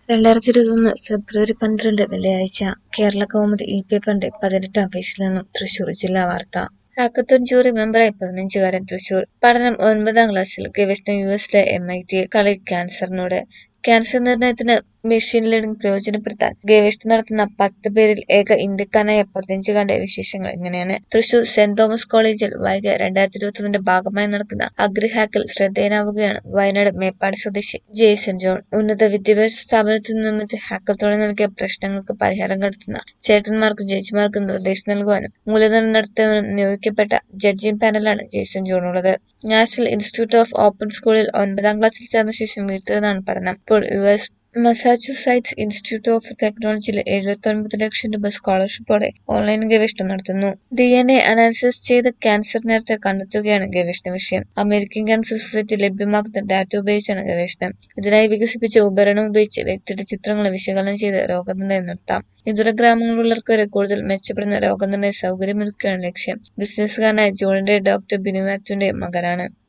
രണ്ടായിരത്തി ഇരുപത്തൊന്ന് ഫെബ്രുവരി പന്ത്രണ്ട് വെള്ളിയാഴ്ച കേരള കൗമുദി ഇ പേപ്പറിന്റെ പതിനെട്ടാം പേജിൽ നിന്നും തൃശൂർ ജില്ലാ വാർത്ത ഹാക്കത്തോൺ ജൂറി മെമ്പറായി പതിനഞ്ചുകാരൻ തൃശൂർ പഠനം ഒൻപതാം ക്ലാസ്സിൽ ഗവേഷണം യു എസിലെ എം ഐ ടി കളി ക്യാൻസറിനോട് ക്യാൻസർ നിർണയത്തിന് മെഷീൻ ലേണിംഗ് പ്രയോജനപ്പെടുത്താൻ ഗവേഷണം നടത്തുന്ന പത്ത് പേരിൽ ഏക ഇന്ത്യക്കാരനായ പതിനഞ്ചുകാരന്റെ വിശേഷങ്ങൾ ഇങ്ങനെയാണ് തൃശൂർ സെന്റ് തോമസ് കോളേജിൽ വൈകി രണ്ടായിരത്തി ഇരുപത്തൊന്നിന്റെ ഭാഗമായി നടക്കുന്ന അഗ്രി ഹാക്കിൽ ശ്രദ്ധേയനാവുകയാണ് വയനാട് മേപ്പാടി സ്വദേശി ജെയ്സൺ ജോൺ ഉന്നത വിദ്യാഭ്യാസ സ്ഥാപനത്തിൽ നിന്നും ഹാക്കത്തോടെ നൽകിയ പ്രശ്നങ്ങൾക്ക് പരിഹാരം കണ്ടെത്തുന്ന ചേട്ടന്മാർക്കും ജഡ്ജിമാർക്കും നിർദ്ദേശം നൽകുവാനും മൂല്യനിർണ്ണയം നടത്തുവാനും നിയോഗിക്കപ്പെട്ട ജഡ്ജിംഗ് പാനലാണ് ജെയ്സൺ ജോണുള്ളത് നാഷണൽ ഇൻസ്റ്റിറ്റ്യൂട്ട് ഓഫ് ഓപ്പൺ സ്കൂളിൽ ഒൻപതാം ക്ലാസ്സിൽ ചേർന്ന ശേഷം വീട്ടിൽ നിന്നാണ് പഠനം ഇപ്പോൾ U S Massachusetts institute of ടെക്നോളജിയിൽ എഴുപത്തി ഒൻപത് ലക്ഷം രൂപ സ്കോളർഷിപ്പോടെ ഓൺലൈൻ ഗവേഷണം നടത്തുന്നു ഡി എൻ എ അനാലിസിസ് ചെയ്ത് ക്യാൻസർ നേരത്തെ കണ്ടെത്തുകയാണ് ഗവേഷണ വിഷയം അമേരിക്കൻ ക്യാൻസർ സൊസൈറ്റി ലഭ്യമാക്കുന്ന ഡാറ്റ ഉപയോഗിച്ചാണ് ഗവേഷണം ഇതിനായി വികസിപ്പിച്ച ഉപകരണം ഉപയോഗിച്ച് വ്യക്തിയുടെ ചിത്രങ്ങൾ വിശകലനം ചെയ്ത് രോഗനിർണയം നടത്താം ഇതര ഗ്രാമങ്ങളിലുള്ളവർക്ക് വരെ കൂടുതൽ മെച്ചപ്പെടുന്ന രോഗനിർണയ സൗകര്യമൊരുക്കുകയാണ് ലക്ഷ്യം ബിസിനസ്സുകാരനായ ജോണിന്റെ ഡോക്ടർ ബിനു മാത്യുവിന്റെ മകനാണ്